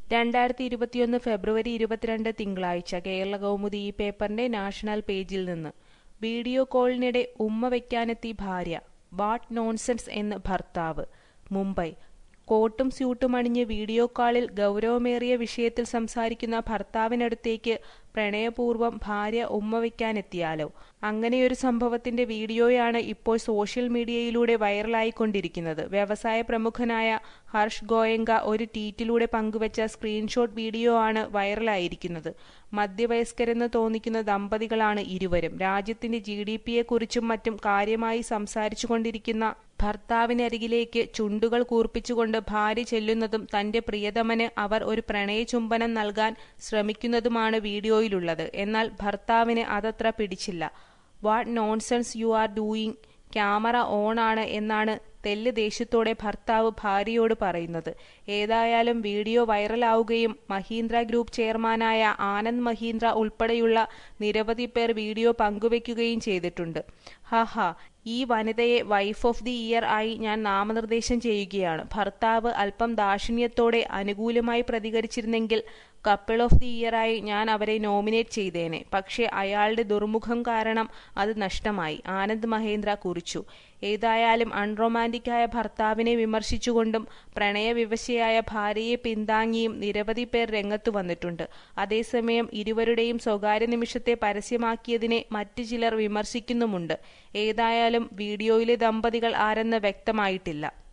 രണ്ടായിരത്തി ഇരുപത്തിയൊന്ന് ഫെബ്രുവരി ഇരുപത്തിരണ്ട് തിങ്കളാഴ്ച കേരള കൗമുദി ഈ പേപ്പറിന്റെ നാഷണൽ പേജിൽ നിന്ന് വീഡിയോ കോളിനിടെ ഉമ്മ വയ്ക്കാനെത്തി ഭാര്യ വാട്ട് നോൺസെൻസ് എന്ന് ഭർത്താവ് മുംബൈ കോട്ടും സ്യൂട്ടും അണിഞ്ഞ് വീഡിയോ കോളിൽ ഗൗരവമേറിയ വിഷയത്തിൽ സംസാരിക്കുന്ന ഭർത്താവിനടുത്തേക്ക് പ്രണയപൂർവ്വം ഭാര്യ ഉമ്മ വയ്ക്കാനെത്തിയാലോ അങ്ങനെയൊരു സംഭവത്തിന്റെ വീഡിയോയാണ് ഇപ്പോൾ സോഷ്യൽ മീഡിയയിലൂടെ വൈറലായിക്കൊണ്ടിരിക്കുന്നത് വ്യവസായ പ്രമുഖനായ ഹർഷ് ഗോയങ്ക ഒരു ട്വീറ്റിലൂടെ പങ്കുവച്ച സ്ക്രീൻഷോട്ട് വീഡിയോ ആണ് വൈറലായിരിക്കുന്നത് മധ്യവയസ്കരെന്ന് തോന്നിക്കുന്ന ദമ്പതികളാണ് ഇരുവരും രാജ്യത്തിന്റെ ജി ഡി പിയെക്കുറിച്ചും മറ്റും കാര്യമായി സംസാരിച്ചുകൊണ്ടിരിക്കുന്ന ഭർത്താവിനരികിലേക്ക് ചുണ്ടുകൾ കൂർപ്പിച്ചുകൊണ്ട് ഭാര്യ ചെല്ലുന്നതും തന്റെ പ്രിയതമന് അവർ ഒരു പ്രണയചുംബനം നൽകാൻ ശ്രമിക്കുന്നതുമാണ് വീഡിയോയിലുള്ളത് എന്നാൽ ഭർത്താവിന് അതത്ര പിടിച്ചില്ല what nonsense you are doing camera on ആണ് എന്നാണ് തെല്ല് ദേഷ്യത്തോടെ ഭർത്താവ് ഭാര്യയോട് പറയുന്നത് ഏതായാലും വീഡിയോ വൈറലാവുകയും മഹീന്ദ്ര ഗ്രൂപ്പ് ചെയർമാനായ ആനന്ദ് മഹീന്ദ്ര ഉൾപ്പെടെയുള്ള നിരവധി പേർ വീഡിയോ പങ്കുവെക്കുകയും ചെയ്തിട്ടുണ്ട് ഹഹ ഈ വനിതയെ വൈഫ് ഓഫ് ദി ഇയർ ആയി ഞാൻ നാമനിർദ്ദേശം ചെയ്യുകയാണ് ഭർത്താവ് അല്പം ദാക്ഷിണ്യത്തോടെ അനുകൂലമായി പ്രതികരിച്ചിരുന്നെങ്കിൽ കപ്പിൾ ഓഫ് ദി ഇയറായി ഞാൻ അവരെ നോമിനേറ്റ് ചെയ്തേനെ പക്ഷേ അയാളുടെ ദുർമുഖം കാരണം അത് നഷ്ടമായി ആനന്ദ് മഹേന്ദ്ര കുറിച്ചു ഏതായാലും അൺറൊമാൻറ്റിക്കായ ഭർത്താവിനെ വിമർശിച്ചുകൊണ്ടും പ്രണയവിവശയായ ഭാര്യയെ പിന്താങ്ങിയും നിരവധി പേർ രംഗത്തു വന്നിട്ടുണ്ട് അതേസമയം ഇരുവരുടെയും സ്വകാര്യ നിമിഷത്തെ പരസ്യമാക്കിയതിനെ മറ്റു ചിലർ വിമർശിക്കുന്നുമുണ്ട് ഏതായാലും വീഡിയോയിലെ ദമ്പതികൾ ആരെന്ന് വ്യക്തമായിട്ടില്ല